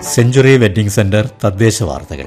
century wedding centre തദ്ദേശ വാർത്തകൾ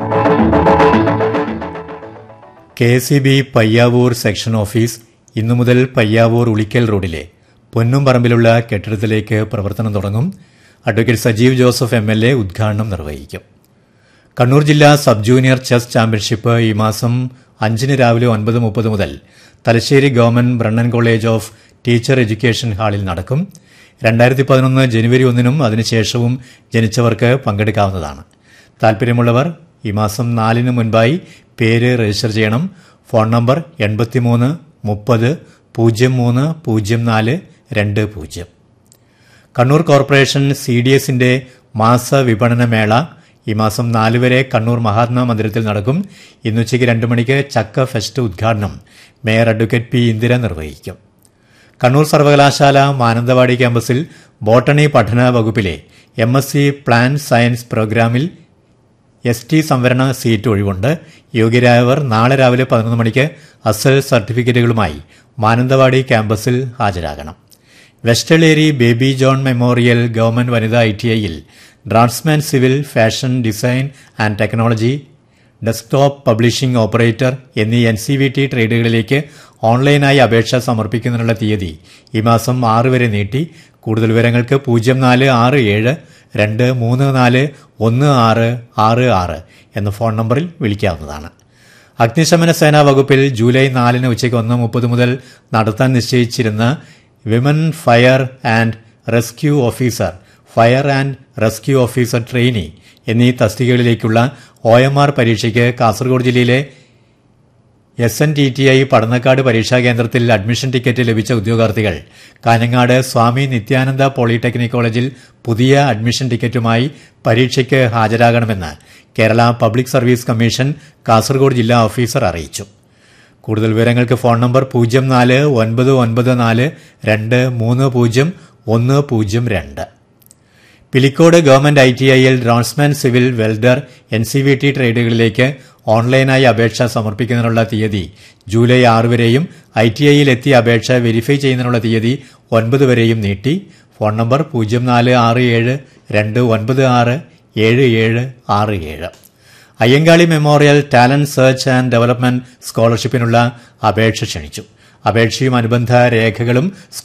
K S E B Payyavoor section office ഇന്നു മുതൽ പയ്യാവൂർ ഉളിക്കൽ റോഡിലെ പൊന്നും പറമ്പിലുള്ള കെട്ടിടത്തിലേക്ക് പ്രവർത്തനം തുടങ്ങും advocate Sajeev Joseph M L A ഉദ്ഘാടനം നിർവഹിക്കും കണ്ണൂർ ജില്ലാ സബ് ജൂനിയർ ചെസ് ചാമ്പ്യൻഷിപ്പ് ഈ മാസം അഞ്ചിന് രാവിലെ ഒൻപത് മുപ്പത് മുതൽ Thalassery government Brennen college of teacher education ഹാളിൽ നടക്കും രണ്ടായിരത്തി പതിനൊന്ന് ജനുവരി ഒന്നിനും അതിനുശേഷവും ജനിച്ചവർക്ക് പങ്കെടുക്കാവുന്നതാണ് താൽപ്പര്യമുള്ളവർ ഈ മാസം നാലിന് മുൻപായി പേര് രജിസ്റ്റർ ചെയ്യണം ഫോൺ നമ്പർ എൺപത്തിമൂന്ന് മുപ്പത് പൂജ്യം മൂന്ന് പൂജ്യം നാല് രണ്ട് പൂജ്യം കണ്ണൂർ കോർപ്പറേഷൻ സി ഡി എസിന്റെ മാസ വിപണന മേള ഈ മാസം നാല് വരെ കണ്ണൂർ മഹാത്മാ മന്ദിരത്തിൽ നടക്കും ഇന്നുച്ചയ്ക്ക് രണ്ട് മണിക്ക് ചക്ക ഫെസ്റ്റ് ഉദ്ഘാടനം മേയർ അഡ്വക്കേറ്റ് പി ഇന്ദിര നിർവഹിക്കും കണ്ണൂർ സർവകലാശാല മാനന്തവാടി ക്യാമ്പസിൽ ബോട്ടണി പഠന വകുപ്പിലെ M S C plant science പ്രോഗ്രാമിൽ എസ് ടി സംവരണ സീറ്റ് ഒഴിവുണ്ട് യോഗ്യരായവർ നാളെ രാവിലെ പതിനൊന്ന് മണിക്ക് അസൽ സർട്ടിഫിക്കറ്റുകളുമായി മാനന്തവാടി ക്യാമ്പസിൽ ഹാജരാകണം വെസ്റ്റലേരി ബേബി ജോൺ മെമ്മോറിയൽ ഗവൺമെന്റ് വനിതാ ഐ ടി ഐയിൽ draughtsman civil fashion design and technology desktop publishing operator എന്നീ എൻ സി വി ടി ട്രേഡുകളിലേക്ക് ഓൺലൈനായി അപേക്ഷ സമർപ്പിക്കുന്നതിനുള്ള തീയതി ഈ മാസം ആറ് വരെ നീട്ടി കൂടുതൽ വിവരങ്ങൾക്ക് പൂജ്യം നാല് ആറ് ഏഴ് രണ്ട് മൂന്ന് നാല് ഒന്ന് ആറ് ആറ് ആറ് എന്ന ഫോൺ നമ്പറിൽ വിളിക്കാവുന്നതാണ് അഗ്നിശമന സേനാ വകുപ്പിൽ ജൂലൈ നാലിന് ഉച്ചയ്ക്ക് ഒന്ന് മുപ്പത് മുതൽ നടത്താൻ നിശ്ചയിച്ചിരുന്ന women fire and rescue officer fire and rescue officer trainee എന്നീ തസ്തികകളിലേക്കുള്ള ഒ എം ആർ പരീക്ഷയ്ക്ക് കാസർഗോഡ് ജില്ലയിലെ S N T T I Padannakkad പരീക്ഷാ കേന്ദ്രത്തിൽ അഡ്മിഷൻ ടിക്കറ്റ് ലഭിച്ച ഉദ്യോഗാർത്ഥികൾ കാഞ്ഞങ്ങാട് സ്വാമി നിത്യാനന്ദ പോളിടെക്നിക് കോളേജിൽ പുതിയ അഡ്മിഷൻ ടിക്കറ്റുമായി പരീക്ഷയ്ക്ക് ഹാജരാകണമെന്ന് Kerala public service commission Kasaragod ജില്ലാ ഓഫീസർ അറിയിച്ചു കൂടുതൽ വിവരങ്ങൾക്ക് ഫോൺ നമ്പർ പൂജ്യം നാല് ഒൻപത് ഒൻപത് നാല് രണ്ട് മൂന്ന് പൂജ്യം ഒന്ന് പൂജ്യം രണ്ട് പിലിക്കോട് ഗവൺമെന്റ് ഐ ടി ഐയിൽ draughtsman civil welder N C V T ട്രേഡുകളിലേക്ക് ഓൺലൈനായി അപേക്ഷ സമർപ്പിക്കുന്നതിനുള്ള തീയതി ജൂലൈ ആറ് വരെയും ഐ ടി ഐയിൽ എത്തിയ അപേക്ഷ വെരിഫൈ ചെയ്യുന്നതിനുള്ള തീയതി ഒൻപത് വരെയും നീട്ടി ഫോൺ നമ്പർ പൂജ്യം നാല് ആറ് ഏഴ് രണ്ട് ഒൻപത് ആറ് ഏഴ് ഏഴ് ആറ് ഏഴ് Ayyankali memorial talent search and development സ്കോളർഷിപ്പിനുള്ള അപേക്ഷ ക്ഷണിച്ചു അപേക്ഷയും അനുബന്ധ രേഖകളും